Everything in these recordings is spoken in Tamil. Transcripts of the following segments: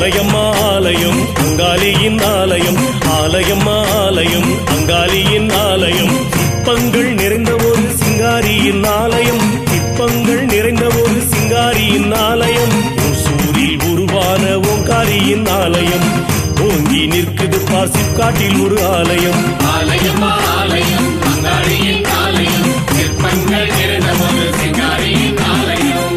ஆலயம்மா ஆலயம் அங்காளியின் ஆலயம் ஆலயம்மா ஆலயம் அங்காளியின் ஆலயம் சிற்பங்கள் நிறைந்த ஒரு சிங்காரியின் ஆலயம் சிற்பங்கள் நிறைந்த ஒரு சிங்காரியின் ஆலயம் சூரில் உருவான ஓங்காரியின் ஆலயம் ஓங்கி நிற்குது பாசிக்காட்டில் ஒரு ஆலயம் ஆலயம் ஆலயம் அங்காடியின் ஆலயம் சிற்பங்கள் நிறைந்த ஒரு சிங்காரியின் ஆலயம்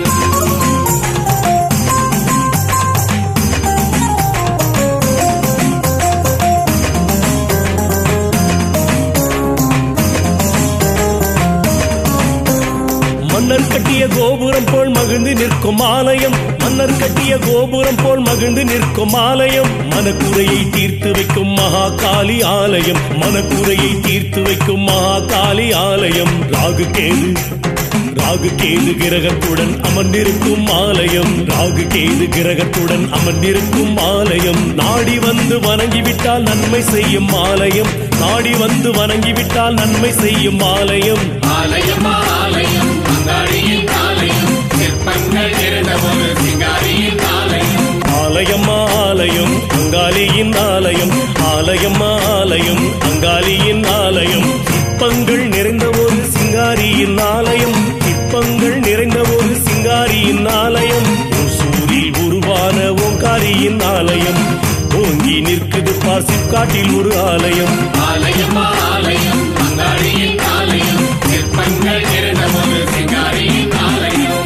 மன்னர் கட்டிய கோபுரம் போல் மகிழ்ந்து நிற்கும் ஆலயம் மன்னர் கட்டிய கோபுரம் போல் மகிழ்ந்து நிற்கும் ஆலயம் மனக்குறையை தீர்த்து வைக்கும் மகா காளி ஆலயம் மனக்குறையை தீர்த்து வைக்கும் மகா காளி ஆலயம் ராகு கேது ராகு கேது கிரகத்துடன் அமர்ந்திருக்கும் ஆலயம் ராகு கேது கிரகத்துடன் அமர்ந்திருக்கும் ஆலயம் நாடி வந்து வணங்கிவிட்டால் நன்மை செய்யும் ஆலயம் நாடி வந்து வணங்கிவிட்டால் நன்மை செய்யும் ஆலயம் ஆலயம் ஆலயம் அங்காடியின் ஆலயம் சிற்பங்கள் நிறைந்த ஒரு சிங்காரியின் ஆலயம் ஆலயம் ஆலயம் அங்காளியின் ஆலயம் ஆலயம் ஆலயம் அங்காளியின் ஆலயம் சிற்பங்கள் நிறைந்த ஒரு சிங்காரியின் ஆலயம் சிற்பங்கள் நிறைந்த ஒரு சிங்காரியின் ஆலயம் சூரில் உருவான ஓங்காரியின் ஆலயம் ஓங்கி நிற்குது பாசிக்காட்டில் ஒரு ஆலயம் ஆலயம் ஆலயம் அங்காடியின் ஆலயம் சிற்பங்கள் நிறைந்த ஒரு சிங்காரியின் ஆலயம்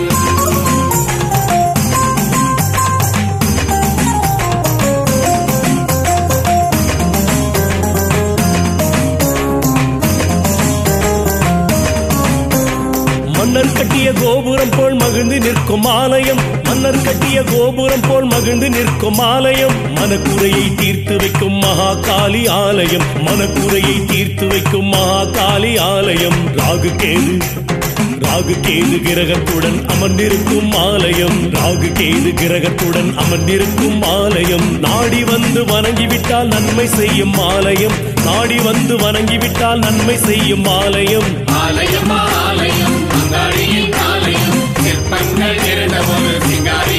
மன்னர் கட்டிய கோபுரம் போல் மகிழ்ந்து நிற்கும் ஆலயம் மன்னர் கட்டிய கோபுரம் போல் மகிழ்ந்து நிற்கும் ஆலயம் மனக்குறையை தீர்த்து வைக்கும் மகா காளி ஆலயம் மனக்குறையை தீர்த்து வைக்கும் மகா காளி ஆலயம் ராகு கேது ராகு கேது கிரகத்துடன் அமர்ந்திருக்கும் ஆலயம் ராகு கேது கிரகத்துடன் அமர்ந்திருக்கும் ஆலயம் நாடி வந்து வணங்கிவிட்டால் நன்மை செய்யும் ஆலயம் நாடி வந்து வணங்கிவிட்டால் நன்மை செய்யும் ஆலயம் ஆலயம் ஆலயம் அங்காடியின் ஆலயம் சிற்பங்கள் நிறைந்த ஒரு சிங்காரி